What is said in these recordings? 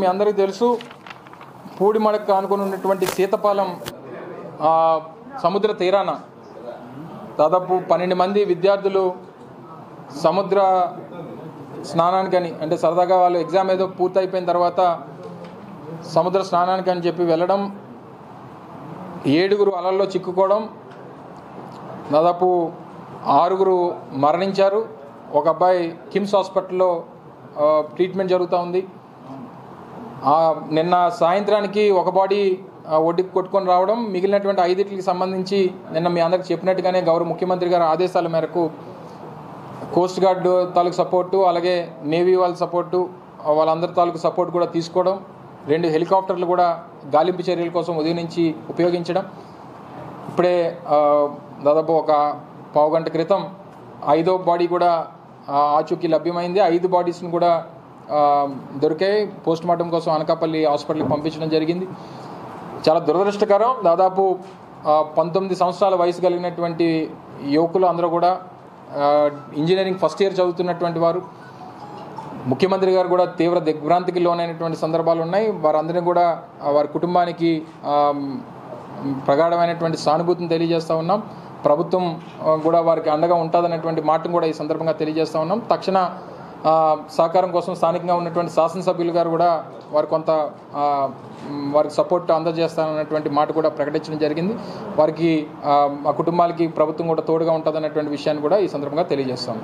మీ అందరికీ తెలుసు పూడిమడక ఆనుకుని ఉన్నటువంటి సీతపాలెం ఆ, సముద్ర తీరాన దాదాపు పన్నెండు మంది విద్యార్థులు సముద్ర స్నానానికని అంటే సరదాగా వాళ్ళు ఎగ్జామ్ ఏదో పూర్తయిపోయిన తర్వాత సముద్ర స్నానానికి అని చెప్పి వెళ్ళడం ఏడుగురు అలల్లో చిక్కుకోవడం దాదాపు ఆరుగురు మరణించారు ఒక అబ్బాయి కిమ్స్ హాస్పిటల్లో ఆ, ట్రీట్మెంట్ జరుగుతూ ఉంది ఆ, నిన్న సాయంత్రానికి ఒక బాడీ ఆ, ఒడ్డుకి కొట్టుకొని రావడం మిగిలినటువంటి ఐదింటికి సంబంధించి నిన్న మీ అందరికి చెప్పినట్టుగానే గౌరవ ముఖ్యమంత్రి గారి ఆదేశాల మేరకు కోస్ట్ గార్డ్ తాలూకు సపోర్టు అలాగే నేవీ వాళ్ళ సపోర్టు ఆ, వాళ్ళందరి తాలూకు సపోర్ట్ కూడా తీసుకోవడం రెండు హెలికాప్టర్లు కూడా గాలింపు చర్యల కోసం ఉదయం నుంచి ఉపయోగించడం ఇప్పుడే ఆ, దాదాపు ఒక పావు గంట క్రితం ఐదో బాడీ కూడా ఆ, ఆచూకీ లభ్యమైంది ఐదు బాడీస్ని కూడా ఆ, దొరికాయి పోస్ట్ మార్టం కోసం అనకాపల్లి హాస్పిటల్కి పంపించడం జరిగింది చాలా దురదృష్టకరం దాదాపు ఆ, పంతొమ్మిది సంవత్సరాల వయసు కలిగినటువంటి యువకులు అందరూ కూడా ఆ, ఇంజనీరింగ్ ఫస్ట్ ఇయర్ చదువుతున్నటువంటి వారు ముఖ్యమంత్రి గారు కూడా తీవ్ర దిగ్భ్రాంతికి లోనైనటువంటి సందర్భాలు ఉన్నాయి వారందరినీ కూడా ఆ, వారి కుటుంబానికి ఆ, మ్, ప్రగాఢమైనటువంటి సానుభూతిని తెలియజేస్తూ ఉన్నాం ప్రభుత్వం ఆ, కూడా వారికి అండగా ఉంటుందనేటువంటి మాటను కూడా ఈ సందర్భంగా తెలియజేస్తూ ఉన్నాం తక్షణ ఆ, సహకారం కోసం స్థానికంగా ఉన్నటువంటి శాసనసభ్యులు గారు కూడా వారు కొంత ఆ, మ్, వారికి సపోర్ట్ అందజేస్తానన్నటువంటి మాట కూడా ప్రకటించడం జరిగింది వారికి ఆ, ఆ కుటుంబాలకి ప్రభుత్వం కూడా తోడుగా ఉంటుందన్నటువంటి విషయాన్ని కూడా ఈ సందర్భంగా తెలియజేస్తాం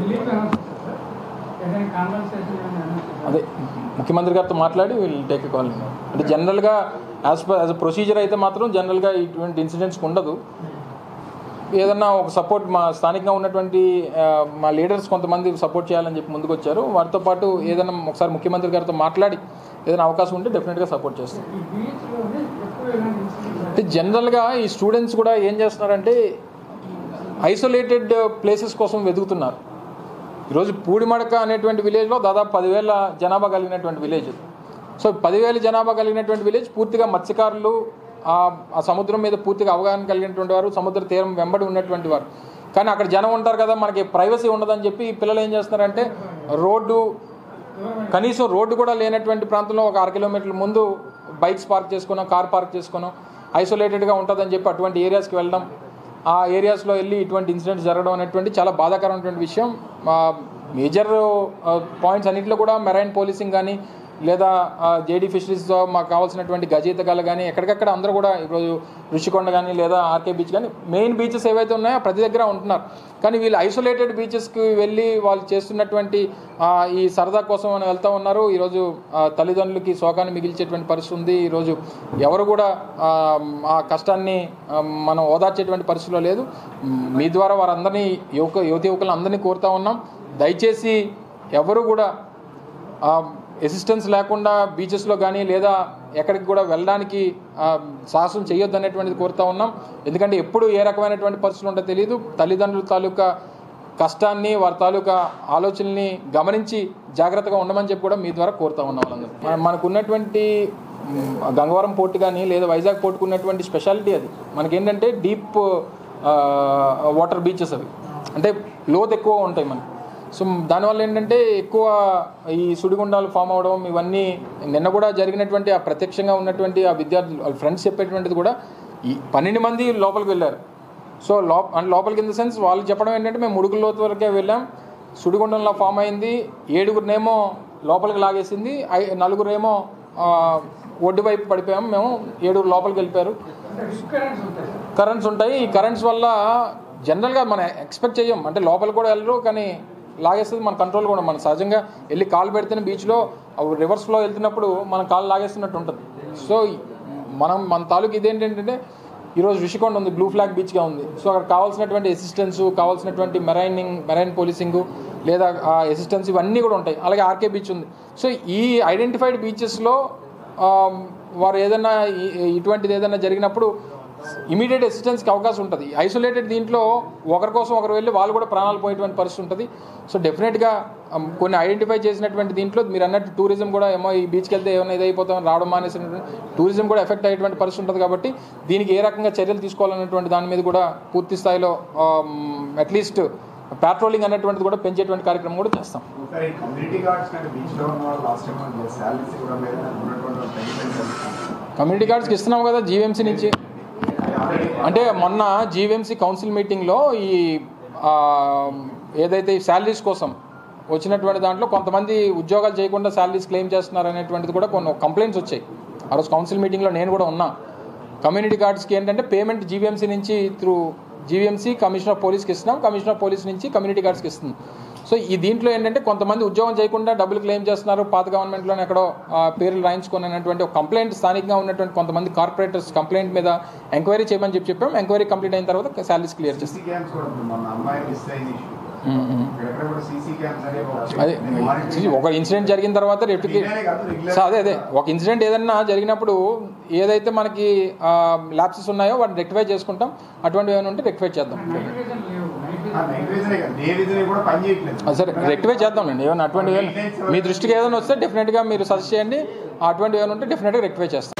అదే ముఖ్యమంత్రి గారితో మాట్లాడి వీళ్ళు టేక్ కాల్ అంటే జనరల్గా as per as a procedure అయితే మాత్రం జనరల్గా ఇటువంటి ఇన్సిడెంట్స్కి ఉండదు ఏదన్నా ఒక సపోర్ట్ మా స్థానికంగా ఉన్నటువంటి ఆ, మా లీడర్స్ కొంతమంది సపోర్ట్ చేయాలని చెప్పి ముందుకు వచ్చారు వారితో పాటు ఏదైనా ఒకసారి ముఖ్యమంత్రి గారితో మాట్లాడి ఏదైనా అవకాశం ఉంటే డెఫినెట్గా సపోర్ట్ చేస్తాం అంటే జనరల్గా ఈ స్టూడెంట్స్ కూడా ఏం చేస్తున్నారంటే ఐసోలేటెడ్ ప్లేసెస్ కోసం వెతుకుతున్నారు ఈరోజు పూడిమడక అనేటువంటి విలేజ్లో దాదాపు పదివేల జనాభా కలిగినటువంటి విలేజ్ సో పదివేల జనాభా కలిగినటువంటి విలేజ్ పూర్తిగా మత్స్యకారులు ఆ ఆ సముద్రం మీద పూర్తిగా అవగాహన కలిగినటువంటి వారు సముద్ర తీరం వెంబడి ఉన్నటువంటి వారు కానీ అక్కడ జనం ఉంటారు కదా మనకి ప్రైవసీ ఉండదని చెప్పి ఈ పిల్లలు ఏం చేస్తున్నారంటే రోడ్డు కనీసం రోడ్డు కూడా లేనటువంటి ప్రాంతంలో ఒక అర కిలోమీటర్ల ముందు బైక్స్ పార్క్ చేసుకున్నాం కార్ పార్క్ చేసుకున్నాం ఐసోలేటెడ్గా ఉంటుందని చెప్పి అటువంటి ఏరియాస్కి వెళ్ళడం ఆ ఏరియాస్లో వెళ్ళి ఇటువంటి ఇన్సిడెంట్స్ జరగడం అనేటువంటి చాలా బాధాకరమైనటువంటి విషయం మేజర్ పాయింట్స్ అన్నింటిలో కూడా మెరైన్ పోలీసింగ్ కానీ లేదా జేడీ ఫిషరీస్తో మాకు కావాల్సినటువంటి గజయితగాలు కానీ ఎక్కడికక్కడ అందరూ కూడా ఈరోజు ఋషికొండ కానీ లేదా ఆర్కే బీచ్ కానీ మెయిన్ బీచెస్ ఏవైతే ఉన్నాయో ప్రతి దగ్గర ఉంటున్నారు కానీ వీళ్ళు ఐసోలేటెడ్ బీచెస్కి వెళ్ళి వాళ్ళు చేస్తున్నటువంటి ఆ, ఈ సరదా కోసం అని వెళ్తూ ఉన్నారు ఈరోజు ఆ, తల్లిదండ్రులకి శోకాన్ని మిగిల్చేటువంటి పరిస్థితి ఉంది ఈరోజు ఎవరు కూడా ఆ, ఆ కష్టాన్ని ఆ, మనం ఓదార్చేటువంటి పరిస్థితిలో లేదు మీ ద్వారా వారందరినీ యువక యువతి యువకులను అందరినీ కోరుతా ఉన్నాం దయచేసి ఎవరు కూడా అసిస్టెన్స్ లేకుండా బీచెస్లో కానీ లేదా ఎక్కడికి కూడా వెళ్ళడానికి ఆ, సాహసం చేయొద్దు అనేటువంటిది కోరుతా ఉన్నాం ఎందుకంటే ఎప్పుడు ఏ రకమైనటువంటి పరిస్థితులు ఉంటో తెలియదు తల్లిదండ్రుల తాలూకా కష్టాన్ని వారి తాలూకా ఆలోచనల్ని గమనించి జాగ్రత్తగా ఉండమని చెప్పి కూడా మీ ద్వారా కోరుతా ఉన్నాం వాళ్ళందరూ మన- మనకు ఉన్నటువంటి మ్, గంగవరం పోర్ట్ కానీ లేదా వైజాగ్ పోర్టుకు ఉన్నటువంటి స్పెషాలిటీ అది మనకేంటంటే డీప్ వాటర్ బీచెస్ అవి అంటే లోతు ఎక్కువ ఉంటాయి మనకి సో దానివల్ల ఏంటంటే ఎక్కువ ఈ సుడిగుండాలు ఫామ్ అవడం ఇవన్నీ నిన్న కూడా జరిగినటువంటి ఆ ప్రత్యక్షంగా ఉన్నటువంటి ఆ విద్యార్థులు వాళ్ళ ఫ్రెండ్స్ చెప్పేటువంటిది కూడా ఈ పన్నెండు మంది లోపలికి వెళ్ళారు సో లో అండ్ లోపలికి ఇన్ ద సెన్స్ వాళ్ళు చెప్పడం ఏంటంటే మేము ముడుగుల లోతు వరకే వెళ్ళాం సుడిగుండంలో ఫామ్ అయింది ఏడుగురినేమో లోపలికి లాగేసింది ఐ- నలుగురేమో ఆ, ఒడ్డు వైపు పడిపోయాము మేము ఏడుగురు లోపలికి వెళ్ళిపోయారు కరెంట్స్ ఉంటాయి ఈ కరెంట్స్ వల్ల జనరల్గా మనం ఎక్స్పెక్ట్ చేయం అంటే లోపల కూడా వెళ్ళరు కానీ లాగేస్తుంది మన కంట్రోల్ కూడా మనం సహజంగా వెళ్ళి కాలు పెడితేనే బీచ్లో రివర్స్ ఫ్లో వెళ్తున్నప్పుడు మనం కాలు లాగేస్తున్నట్టు ఉంటుంది సో మనం మన తాలూకు ఇదేంటంటే ఈరోజు రిషికొండ ఉంది బ్లూ ఫ్లాగ్ బీచ్గా ఉంది సో అక్కడ కావాల్సినటువంటి అసిస్టెన్స్ కావాల్సినటువంటి మెరైనింగ్ మెరైన్ పోలీసింగ్ లేదా అసిస్టెన్స్ ఇవన్నీ కూడా ఉంటాయి అలాగే ఆర్కే బీచ్ ఉంది సో ఈ ఐడెంటిఫైడ్ బీచెస్లో వారు ఏదైనా ఈ- ఇటువంటిది ఏదైనా జరిగినప్పుడు ఇమీడియట్ అసిస్టెన్స్కి అవకాశం ఉంటుంది ఐసోలేటెడ్ దీంట్లో ఒకరి కోసం ఒకరు వెళ్ళి వాళ్ళు కూడా ప్రాణాలు పోయేటువంటి పరిస్థితి ఉంటుంది సో డెఫినెట్గా um, కొన్ని ఐడెంటిఫై చేసినటువంటి దీంట్లో మీరు అన్నట్టు టూరిజం కూడా ఏమో ఈ బీచ్కి వెళ్తే ఏమైనా ఇదైపోతాం రావడం మానేసినటువంటి టూరిజం కూడా ఎఫెక్ట్ అయ్యేటువంటి పరిస్థితి ఉంటుంది కాబట్టి దీనికి ఏ రకంగా చర్యలు తీసుకోవాలన్నటువంటి దాని మీద కూడా పూర్తి స్థాయిలో అట్లీస్ట్ ప్యాట్రోలింగ్ అనేటువంటిది కూడా పెంచేటువంటి కార్యక్రమం కూడా చేస్తాం ఒకసారి కమ్యూనిటీ గార్డ్స్ కంటే బీచ్ లో ఉన్న వాళ్ళు లాస్ట్ టైం శాలరీస్ కూడా లేదా ఉన్నటువంటి పెన్షన్ కమ్యూనిటీ కార్డ్స్కి ఇస్తున్నాం కదా జీవీఎంసీ నుంచి అంటే మొన్న జీవీఎంసీ కౌన్సిల్ మీటింగ్లో ఈ ఆ, ఏదైతే ఈ శాలరీస్ కోసం వచ్చినటువంటి దాంట్లో కొంతమంది ఉద్యోగాలు చేయకుండా శాలరీస్ క్లెయిమ్ చేస్తున్నారు అనేటువంటిది కూడా కొన్ని కంప్లైంట్స్ వచ్చాయి ఆ రోజు కౌన్సిల్ మీటింగ్లో నేను కూడా ఉన్నా కమ్యూనిటీ కార్డ్స్కి ఏంటంటే పేమెంట్ జీవీఎంసీ నుంచి త్రూ జీవీఎంసీ కమిషనర్ ఆఫ్ పోలీస్కి ఇస్తున్నాం కమిషనర్ ఆఫ్ పోలీస్ నుంచి కమ్యూనిటీ కార్డ్స్కి ఇస్తుంది సో ఈ దీంట్లో ఏంటంటే కొంతమంది ఉద్యోగం చేయకుండా డబ్బులు క్లెయిమ్ చేస్తున్నారు పాత గవర్నమెంట్లోనే ఎక్కడో ఆ, పేర్లు రాయించుకొని అనేటువంటి ఒక కంప్లైంట్ స్థానికంగా ఉన్నటువంటి కొంతమంది కార్పొరేటర్స్ కంప్లైంట్ మీద ఎంక్వైరీ చేయమని చెప్పి చెప్పాం ఎంక్వైరీ కంప్లీట్ అయిన తర్వాత శాలరీస్ క్లియర్ చేస్తాం సీసీ క్యాంప్స్ కూడా ఉంది. మొన్న అమ్మాయి మిస్ అయిన ఇష్యూ ఎక్కడ కూడా సీసీ క్యాంప్స్ అనేవి ఒక- అదే Monitoring ఒక ఇన్సిడెంట్ జరిగిన తర్వాత రెప్టికి ఇదే కాదు, regular సో అదే అదే ఒక ఇన్సిడెంట్ ఏదన్నా జరిగినప్పుడు ఏదైతే మనకి ల్యాప్సెస్ ఉన్నాయో వాటిని రెక్టిఫై చేసుకుంటాం అటువంటివి ఏమైనా ఉంటే రెక్టిఫై చేద్దాం ఆ, night vision ఏ కాదు, day vision కూడా పని చేయట్లేదు ఆ, సరే రెక్టిఫై చేద్దాంలేండి ఏమైనా అటువంటి ఏమైనా మీ దృష్టికి ఏదైనా వస్తే డెఫినెట్గా మీరు సజెస్ట్ చేయండి అటువంటి ఏమైనా ఉంటే డెఫినెట్గా రెక్టిఫై చేస్తాం